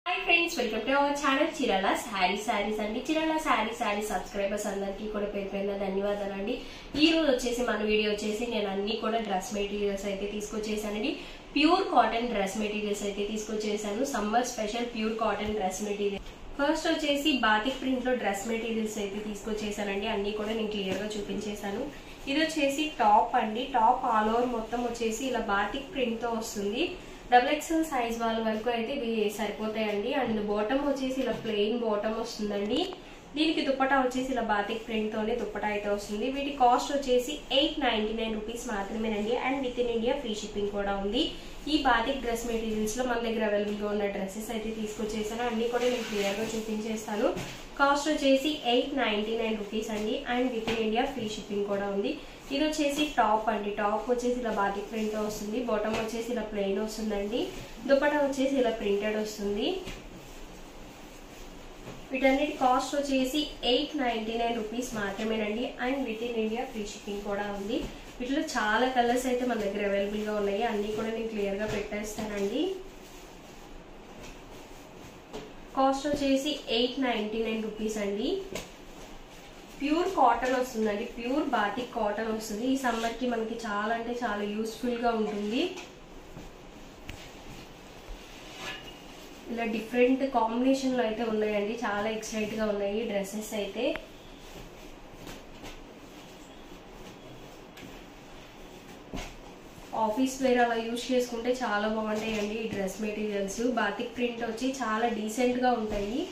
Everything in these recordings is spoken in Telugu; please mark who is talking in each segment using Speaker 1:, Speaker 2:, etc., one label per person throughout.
Speaker 1: hi friends welcome to our channel Chirala sari saris అండి చిరాల శారీ శారీ సబ్స్క్రైబర్స్ అందరికీ కూడా పేరు పేరున ధన్యవాదాలు అండి ఈ రోజు వచ్చేసి మన వీడియో వచ్చేసి నేను అన్ని కూడా డ్రెస్ మెటీరియల్స్ అయితే తీసుకొచ్చేసానండి ప్యూర్ కాటన్ డ్రెస్ మెటీరియల్స్ అయితే తీసుకొచ్చేసాను summer special pure cotton dress material first వచ్చేసి బాతిక్ ప్రింట్ లో డ్రెస్ మెటీరియల్స్ అయితే తీసుకొచ్చేసానండి అన్ని కూడా నేను క్లియర్ గా చూపించేశాను ఇది వచ్చేసి టాప్ అండి టాప్ ఆల్ ఓవర్ మొత్తం వచ్చేసి ఇలా బాతిక్ ప్రింట్ తో వస్తుంది డబుల్ ఎక్స్ఎల్ సైజ్ వాళ్ళ వరకు అయితే ఇవి సరిపోతాయండి అండ్ బాటమ్ వచ్చేసి ఇలా ప్లెయిన్ బాటమ్ వస్తుందండి దీనికి దుప్పటా వచ్చేసి ఇలా బాతిక్ ప్రింట్ తోనే దుప్పటా అయితే వస్తుంది వీటి కాస్ట్ వచ్చేసి ఎయిట్ నైన్టీ నైన్ రూపీస్ మాత్రమేనండి and within India free shipping కూడా ఉంది ఈ బాతిక్ డ్రెస్ మెటీరియల్స్ లో మన దగ్గర అవైలబుల్ గా ఉన్న డ్రెస్సెస్ అయితే తీసుకొచ్చేసాను అన్ని కూడా నేను క్లియర్ గా చూపించేస్తాను కాస్ట్ వచ్చేసి ఎయిట్ నైన్టీ నైన్ రూపీస్ అండి and within India free shipping కూడా ఉంది ఇది వచ్చేసి టాప్ అండి టాప్ వచ్చేసి ఇలా బాటిక్ ప్రింట్ వస్తుంది బాటమ్ వచ్చేసి ఇలా ప్లెయిన్ వస్తుందండి దుపట్టా వచ్చేసి ఇలా ప్రింటెడ్ వస్తుంది వీటన్నిటి కాస్ట్ వచ్చేసి ఎయిట్ నైన్టీ నైన్ రూపీస్ మాత్రమేనండి and within India free shipping కూడా ఉంది వీటిలో చాలా కలర్స్ అయితే మన దగ్గర అవైలబుల్ గా ఉన్నాయి అన్ని కూడా నేను క్లియర్ గా పెట్టేస్తానండి కాస్ట్ వచ్చేసి ఎయిట్ నైన్టీ నైన్ రూపీస్ అండి ప్యూర్ కాటన్ వస్తుందండి ప్యూర్ బాటిక్ కాటన్ వస్తుంది ఈ సమ్మర్ కి మనకి చాలా అంటే చాలా యూస్ఫుల్ గా ఉంటుంది ఇలా డిఫరెంట్ కాంబినేషన్ లో అయితే ఉన్నాయండి చాలా ఎక్సలెంట్ గా ఉన్నాయి డ్రెస్సెస్ అయితే ఆఫీస్ వేర్ అలా యూజ్ చేసుకుంటే చాలా బాగుంటాయండి ఈ డ్రెస్ మెటీరియల్స్ బాతిక్ ప్రింట్ వచ్చి చాలా డీసెంట్ గా ఉంటాయి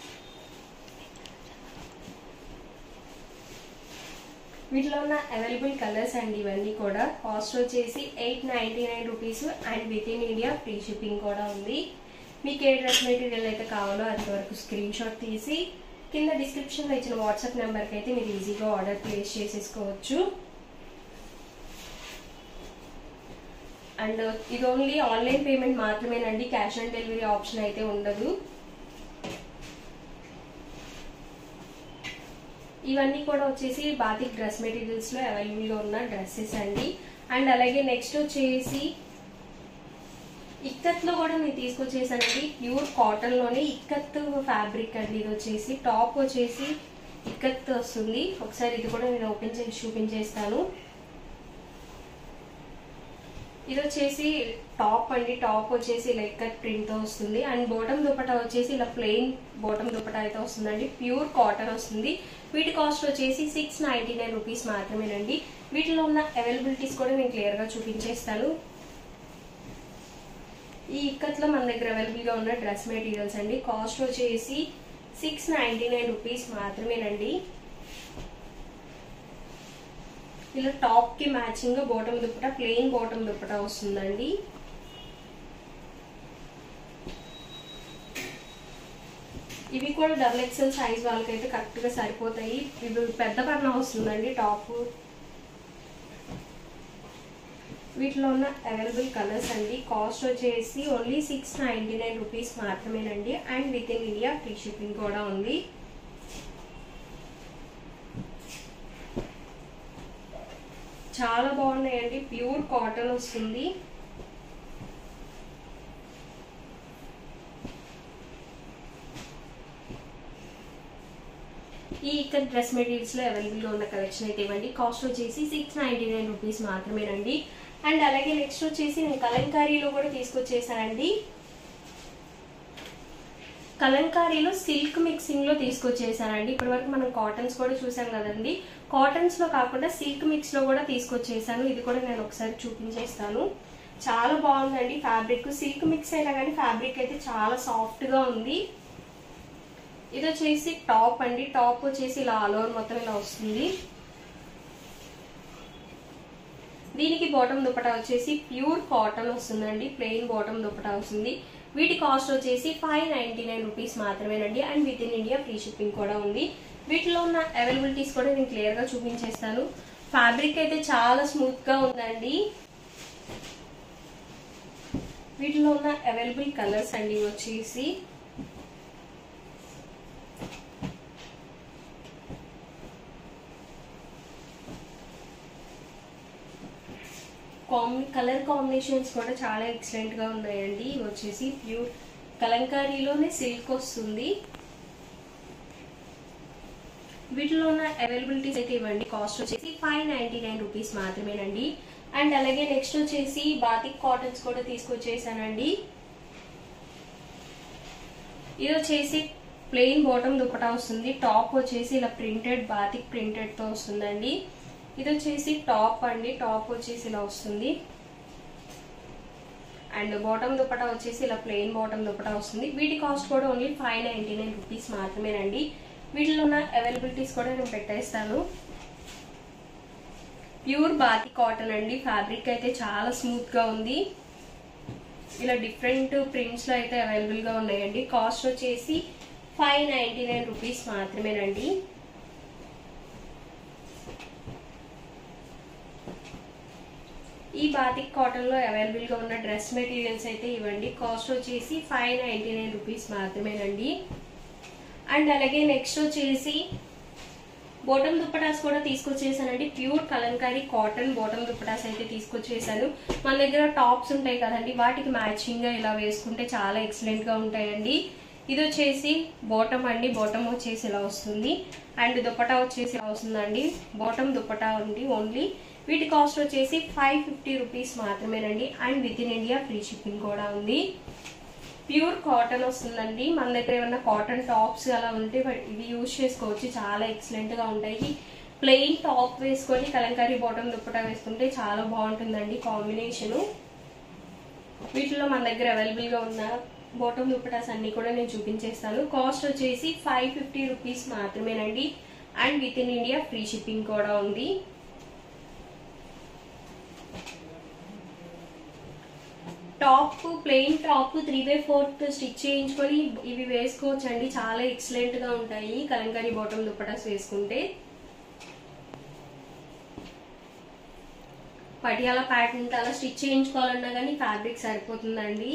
Speaker 1: వీటిలో ఉన్న అవైలబుల్ కలర్స్ అండి ఇవన్నీ కూడా కాస్ట్ వచ్చేసి eight ninety nine rupees and within India free shipping కూడా ఉంది మీకు ఏ డ్రెస్ మెటీరియల్ అయితే కావాలో అంతవరకు స్క్రీన్ షాట్ తీసి కింద డిస్క్రిప్షన్లో ఇచ్చిన వాట్సాప్ నెంబర్కి అయితే మీరు ఈజీగా ఆర్డర్ ప్లేస్ చేసేసుకోవచ్చు అండ్ ఇది ఓన్లీ ఆన్లైన్ పేమెంట్ మాత్రమేనండి క్యాష్ ఆన్ డెలివరీ ఆప్షన్ అయితే ఉండదు ఇవన్నీ కూడా వచ్చేసి బాతిక్ డ్రెస్ మెటీరియల్స్ లో అవైలబుల్ గా ఉన్న డ్రెస్సెస్ అండి అండ్ అలాగే నెక్స్ట్ వచ్చేసి ఇక్కత్ లో కూడా నేను తీసుకొచ్చేసానండి ప్యూర్ కాటన్ లోనే ఇక్కత్ ఫ్యాబ్రిక్ అండి ఇది వచ్చేసి టాప్ వచ్చేసి ఇక్కత్ వస్తుంది ఒకసారి ఇది కూడా నేను ఓపెన్ చేసి చూపించేస్తాను ఇది వచ్చేసి టాప్ అండి టాప్ వచ్చేసి ఇలా ఇక్కత్ ప్రింట్ తో వస్తుంది అండ్ బాటమ్ దుపట్టా వచ్చేసి ఇలా ప్లెయిన్ బాటమ్ దుపట్టా అయితే వస్తుందండి ప్యూర్ కాటన్ వస్తుంది వీటి కాస్ట్ వచ్చేసి సిక్స్ నైన్టీ నైన్ రూపీస్ మాత్రమేనండి వీటిలో ఉన్న అవైలబిలిటీస్ కూడా నేను క్లియర్ గా చూపించేస్తాను ఈ ఇక్కత్లో మన దగ్గర అవైలబుల్ గా ఉన్న డ్రెస్ మెటీరియల్స్ అండి కాస్ట్ వచ్చేసి సిక్స్ నైన్టీ నైన్ రూపీస్ మాత్రమేనండి ఇలా టాప్ కి matching bottom dupatta plain bottom dupatta వస్తుందండి ఇవి కూడా డబుల్ ఎక్స్ఎల్ సైజ్ వాళ్ళకైతే కరెక్ట్ గా సరిపోతాయి ఇది పెద్ద పన్న వస్తుందండి టాప్ వీటిలో ఉన్న అవైలబుల్ కలర్స్ అండి కాస్ట్ వచ్చేసి only six ninety nine rupees మాత్రమేనండి and within India free shipping కూడా ఉంది చాలా బాగున్నాయండి ప్యూర్ కాటన్ వస్తుంది ఈ ఇక్కడ డ్రెస్ మెటీరియల్స్ లో అవైలబుల్ గా ఉన్న కలెక్షన్ అయితే ఇవ్వండి కాస్ట్ వచ్చేసి సిక్స్ నైన్టీ నైన్ రూపీస్ మాత్రమేనండి అండ్ అలాగే నెక్స్ట్ వచ్చేసి నేను కలంకారీలో కూడా తీసుకొచ్చేసానండి కలంకారీలో సిల్క్ మిక్సింగ్ లో తీసుకొచ్చేసానండి ఇప్పటి వరకు మనం కాటన్స్ కూడా చూసాం కదండి కాటన్స్ లో కాకుండా సిల్క్ మిక్స్ లో కూడా తీసుకొచ్చేసాను ఇది కూడా నేను ఒకసారి చూపించేస్తాను చాలా బాగుందండి ఫ్యాబ్రిక్ సిల్క్ మిక్స్ అయినా కానీ ఫ్యాబ్రిక్ అయితే చాలా సాఫ్ట్ గా ఉంది ఇది వచ్చేసి టాప్ అండి టాప్ వచ్చేసి ఇలా ఆల్ ఓవర్ మొత్తం ఇలా వస్తుంది దీనికి బాటమ్ దుపటా వచ్చేసి ప్యూర్ కాటన్ వస్తుందండి ప్లెయిన్ బాటమ్ దుపటా వస్తుంది వీటి కాస్ట్ వచ్చేసి ఫైవ్ నైన్టీ నైన్ రూపీస్ మాత్రమేనండి and within India free shipping కూడా ఉంది వీటిలో ఉన్న అవైలబిలిటీస్ కూడా నేను క్లియర్ గా చూపించేస్తాను ఫ్యాబ్రిక్ అయితే చాలా స్మూత్ గా ఉందండి వీటిలో ఉన్న అవైలబుల్ కలర్స్ అండి వచ్చేసి కాంబి కలర్ కాంబినేషన్స్ కూడా చాలా ఎక్సలెంట్ గా ఉన్నాయండి ఇవి వచ్చేసి ప్యూర్ కలంకారీలోనే సిల్క్ వస్తుంది వీటిలో ఉన్న అవైలబిలిటీస్ అయితే ఇవ్వండి కాస్ట్ వచ్చేసి ఫైవ్ నైన్టీ నైన్ రూపీస్ మాత్రమేనండి అండ్ అలాగే నెక్స్ట్ వచ్చేసి బాతిక్ కాటన్స్ కూడా తీసుకొచ్చేసానండి ఇది వచ్చేసి ప్లెయిన్ బాటమ్ దుపటా వస్తుంది టాప్ వచ్చేసి ఇలా ప్రింటెడ్ బాతిక్ ప్రింటెడ్ తో వస్తుందండి ఇది వచ్చేసి టాప్ అండి టాప్ వచ్చేసి ఇలా వస్తుంది అండ్ బాటమ్ దుపటా వచ్చేసి ఇలా ప్లెయిన్ బాటమ్ దుపటా వస్తుంది వీటి కాస్ట్ కూడా only five ninety nine rupees మాత్రమేనండి వీటిలో ఉన్న అవైలబిలిటీస్ కూడా నేను పెట్టేస్తాను ప్యూర్ బాతి కాటన్ అండి ఫ్యాబ్రిక్ అయితే చాలా స్మూత్ గా ఉంది ఇలా డిఫరెంట్ ప్రింట్స్ లో అయితే అవైలబుల్ గా ఉన్నాయండి కాస్ట్ వచ్చేసి ఫైవ్ నైన్టీ నైన్ రూపీస్ మాత్రమేనండి ఈ బాతిక్ కాటన్ లో అవైలబుల్ గా ఉన్న డ్రెస్ మెటీరియల్స్ అయితే ఇవ్వండి కాస్ట్ వచ్చేసి ఫైవ్ నైన్టీ నైన్ రూపీస్ మాత్రమేనండి అండ్ అలాగే నెక్స్ట్ వచ్చేసి బోటమ్ దుప్పటాస్ కూడా తీసుకొచ్చేసానండి pure Kalamkari cotton bottom dupattas అయితే తీసుకొచ్చేసాను మన దగ్గర టాప్స్ ఉంటాయి కదండి వాటికి మ్యాచింగ్ గా ఇలా వేసుకుంటే చాలా ఎక్సలెంట్ గా ఉంటాయండి ఇది వచ్చేసి బాటమ్ అండి బాటమ్ వచ్చేసి ఇలా వస్తుంది అండ్ దుప్పటా వచ్చేసి ఇలా వస్తుందండి బాటమ్ దుప్పటా ఉంది ఓన్లీ వీటి కాస్ట్ వచ్చేసి ఫైవ్ ఫిఫ్టీ రూపీస్ మాత్రమేనండి and within India free shipping కూడా ఉంది ప్యూర్ కాటన్ వస్తుందండి మన దగ్గర ఏమైనా కాటన్ టాప్స్ అలా ఉంటే ఇవి యూజ్ చేసుకోవచ్చు చాలా ఎక్సలెంట్ గా ఉంటాయి ప్లెయిన్ టాప్ వేసుకొని కలంకారీ బాటమ్ దుప్పటా వేసుకుంటే చాలా బాగుంటుందండి కాంబినేషన్ వీటిలో మన దగ్గర అవైలబుల్ గా ఉన్న బాటమ్ దుప్పటాస్ అన్ని కూడా నేను చూపించేస్తాను కాస్ట్ వచ్చేసి ఫైవ్ ఫిఫ్టీ రూపీస్ మాత్రమేనండి and within India free shipping కూడా ఉంది top plain top three by fourth stitch చేయించుకొని ఇవి వేసుకోవచ్చు అండి చాలా ఎక్సలెంట్ గా ఉంటాయి కలంకారీ బాటమ్ దుప్పటాస్ వేసుకుంటే పటియాల ప్యాటర్న్ అలా స్టిచ్ చేయించుకోవాలన్నా కానీ ఫ్యాబ్రిక్ సరిపోతుందండి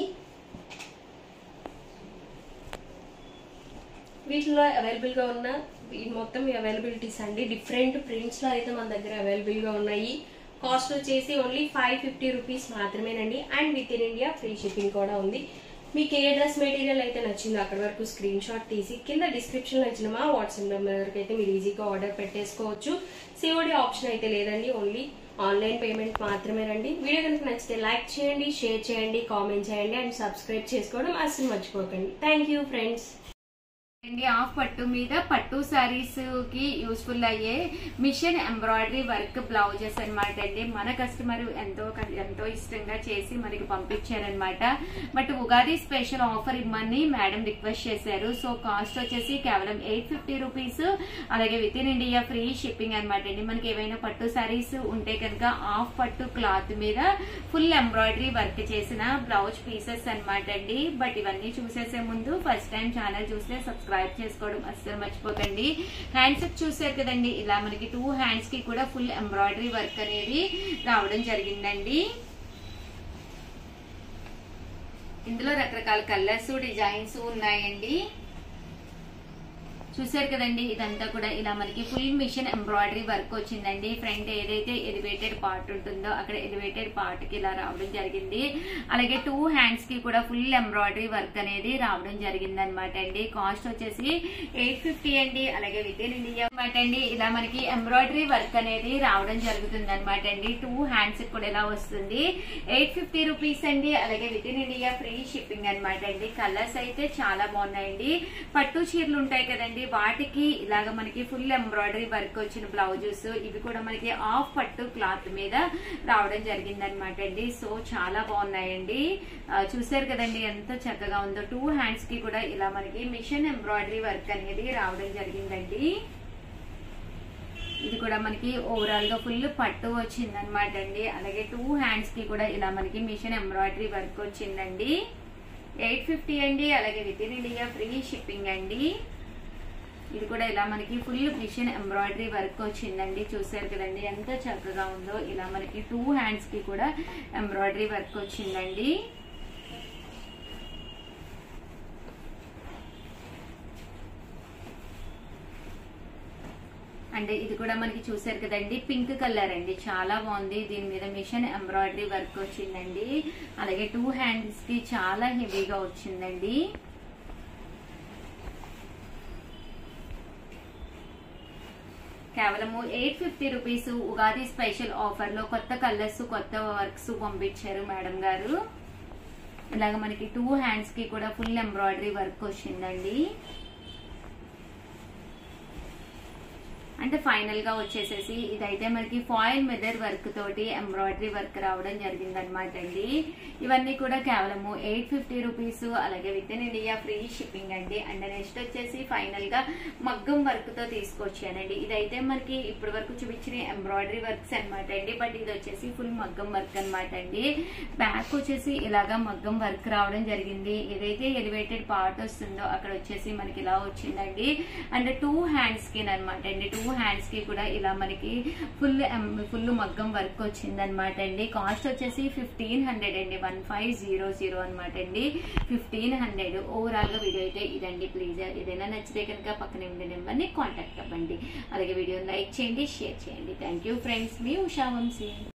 Speaker 1: వీటిలో అవైలబుల్ గా ఉన్న ఈ మొత్తం అవైలబిలిటీస్ అండి డిఫరెంట్ ప్రింట్స్ లో అయితే మన దగ్గర అవైలబుల్ గా ఉన్నాయి కాస్ట్ వచ్చేసి ఓన్లీ ఫైవ్ ఫిఫ్టీ రూపీస్ మాత్రమేనండి and within India free shipping కూడా ఉంది మీకు ఏ డ్రెస్ మెటీరియల్ అయితే నచ్చిందో అక్కడ వరకు స్క్రీన్ షాట్ తీసి కింద డిస్క్రిప్షన్ లో ఇచ్చిన మా వాట్సాప్ నెంబర్కి అయితే మీరు ఈజీగా ఆర్డర్ పెట్టేసుకోవచ్చు సిఓడి ఆప్షన్ అయితే లేదండి ఓన్లీ ఆన్లైన్ పేమెంట్ మాత్రమేనండి వీడియో కనుక నచ్చితే లైక్ చేయండి షేర్ చేయండి కామెంట్ చేయండి అండ్ సబ్స్క్రైబ్ చేసుకోవడం అస్సలు మర్చిపోకండి థ్యాంక్ యూ ఫ్రెండ్స్
Speaker 2: అండి ఆఫ్ పట్టు మీద పట్టు సారీస్ కి యూస్ఫుల్ అయ్యే మిషన్ ఎంబ్రాయిడరీ వర్క్ బ్లౌజెస్ అన్నమాట అండి మన కస్టమర్ ఎంతో ఎంతో ఇష్టంగా చేసి మనకి పంపించారనమాట బట్ ఉగాది స్పెషల్ ఆఫర్ ఇమ్మని మేడం రిక్వెస్ట్ చేశారు సో కాస్ట్ వచ్చేసి కేవలం ఎయిట్ ఫిఫ్టీ రూపీస్ అలాగే within India free shipping అనమాట అండి మనకి ఏవైనా పట్టు సారీస్ ఉంటే కనుక ఆఫ్ పట్టు క్లాత్ మీద ఫుల్ ఎంబ్రాయిడరీ వర్క్ చేసిన బ్లౌజ్ పీసెస్ అన్నమాట అండి బట్ ఇవన్నీ చూసేసే ముందు ఫస్ట్ టైం ఛానల్ చూస్తే సబ్స్క్రైబ్ చేసుకోవడం అస్సలు మర్చిపోకండి హ్యాండ్స్ చూసారు కదండి ఇలా మనకి టూ హ్యాండ్స్ కి కూడా ఫుల్ ఎంబ్రాయిడరీ వర్క్ అనేది రావడం జరిగిందండి ఇందులో రకరకాల కలర్స్ డిజైన్స్ ఉన్నాయండి చూసారు కదండి ఇదంతా కూడా ఇలా మనకి ఫుల్ మిషన్ ఎంబ్రాయిడరీ వర్క్ వచ్చిందండి ఫ్రంట్ ఏదైతే ఎలివేటెడ్ పార్ట్ ఉంటుందో అక్కడ ఎలివేటెడ్ పార్ట్ కి ఇలా రావడం జరిగింది అలాగే టూ హ్యాండ్స్ కి కూడా ఫుల్ ఎంబ్రాయిడరీ వర్క్ అనేది రావడం జరిగింది అనమాట అండి కాస్ట్ వచ్చేసి ఎయిట్ ఫిఫ్టీ అండి అలాగే విత్ ఇన్ ఇండియా అనమాట అండి ఇలా మనకి ఎంబ్రాయిడరీ వర్క్ అనేది రావడం జరుగుతుంది అనమాట అండి టూ హ్యాండ్స్ కూడా ఇలా వస్తుంది ఎయిట్ ఫిఫ్టీ రూపీస్ అండి అలాగే within India free shipping అనమాట అండి కలర్స్ అయితే చాలా బాగున్నాయండి పట్టు చీరలు ఉంటాయి కదండి వాటికి ఇలాగ మనకి ఫుల్ ఎంబ్రాయిడరీ వర్క్ వచ్చిన బ్లౌజెస్ ఇవి కూడా మనకి ఆఫ్ పట్టు క్లాత్ మీద రావడం జరిగింది అనమాట అండి సో చాలా బాగున్నాయండి ఆ, చూసారు కదండి ఎంత చక్కగా ఉందో టూ హ్యాండ్స్ కి కూడా ఇలా మనకి మిషన్ ఎంబ్రాయిడరీ వర్క్ అనేది రావడం జరిగిందండి ఇది కూడా మనకి ఓవరాల్ గా ఫుల్ పట్టు వచ్చింది అనమాట అండి అలాగే టూ హ్యాండ్స్ కి కూడా ఇలా మనకి మిషన్ ఎంబ్రాయిడరీ వర్క్ వచ్చిందండి ఎయిట్ ఫిఫ్టీ అండి అలాగే within India free shipping అండి ఇది కూడా ఇలా మనకి ఫుల్ మిషన్ ఎంబ్రాయిడరీ వర్క్ వచ్చిందండి చూసారు కదండి ఎంత చక్కగా ఉందో ఇలా మనకి టూ హ్యాండ్స్ కి కూడా ఎంబ్రాయిడరీ వర్క్ వచ్చిందండి అంటే ఇది కూడా మనకి చూసారు కదండి పింక్ కలర్ అండి చాలా బాగుంది దీని మీద మిషన్ ఎంబ్రాయిడరీ వర్క్ వచ్చిందండి అలాగే టూ హ్యాండ్స్ కి చాలా హెవీగా వచ్చిందండి కేవలము eight fifty rupees Ugadi special offer లో కొత్త కలర్స్ కొత్త వర్క్స్ పంపించారు మేడం గారు ఇలాగ మనకి టూ హ్యాండ్స్ కి కూడా ఫుల్ ఎంబ్రాయిడరీ వర్క్ వచ్చిందండి అంటే ఫైనల్ గా వచ్చేసేసి ఇదైతే మనకి ఫాయిల్ మెదర్ వర్క్ తోటి ఎంబ్రాయిడరీ వర్క్ రావడం జరిగింది అనమాట అండి ఇవన్నీ కూడా కేవలము ఎయిట్ ఫిఫ్టీ రూపీస్ అలాగే within India free shipping అండి అండ్ నెక్స్ట్ వచ్చేసి ఫైనల్ గా మగ్గం వర్క్ తో తీసుకొచ్చానండి ఇదైతే మనకి ఇప్పటి వరకు చూపించిన ఎంబ్రాయిడరీ వర్క్స్ అనమాట అండి బట్ ఇది వచ్చేసి ఫుల్ మగ్గం వర్క్ అనమాట అండి బ్యాక్ వచ్చేసి ఇలాగా మగ్గం వర్క్ రావడం జరిగింది ఏదైతే ఎలివేటెడ్ పార్ట్ వస్తుందో అక్కడ వచ్చేసి మనకి ఇలా వచ్చిందండి అండ్ టూ హ్యాండ్స్ కి అనమాట అండి టూ హ్యాండ్స్ కి కూడా ఇలా మనకి ఫుల్ ఫుల్ మగ్గం వర్క్ వచ్చింది అనమాట అండి కాస్ట్ వచ్చేసి ఫిఫ్టీన్ హండ్రెడ్ అండి వన్ ఫైవ్ జీరో జీరో అనమాట అండి ఫిఫ్టీన్ హండ్రెడ్ ఓవరాల్ గా వీడియో అయితే ఇదండి ప్లీజ్ ఏదైనా నచ్చితే కనుక పక్కనే ఉండే నెంబర్ ని కాంటాక్ట్ అవ్వండి అలాగే వీడియోని లైక్ చేయండి షేర్ చేయండి థ్యాంక్ యూ ఫ్రెండ్స్ మీ ఉషా వంశీ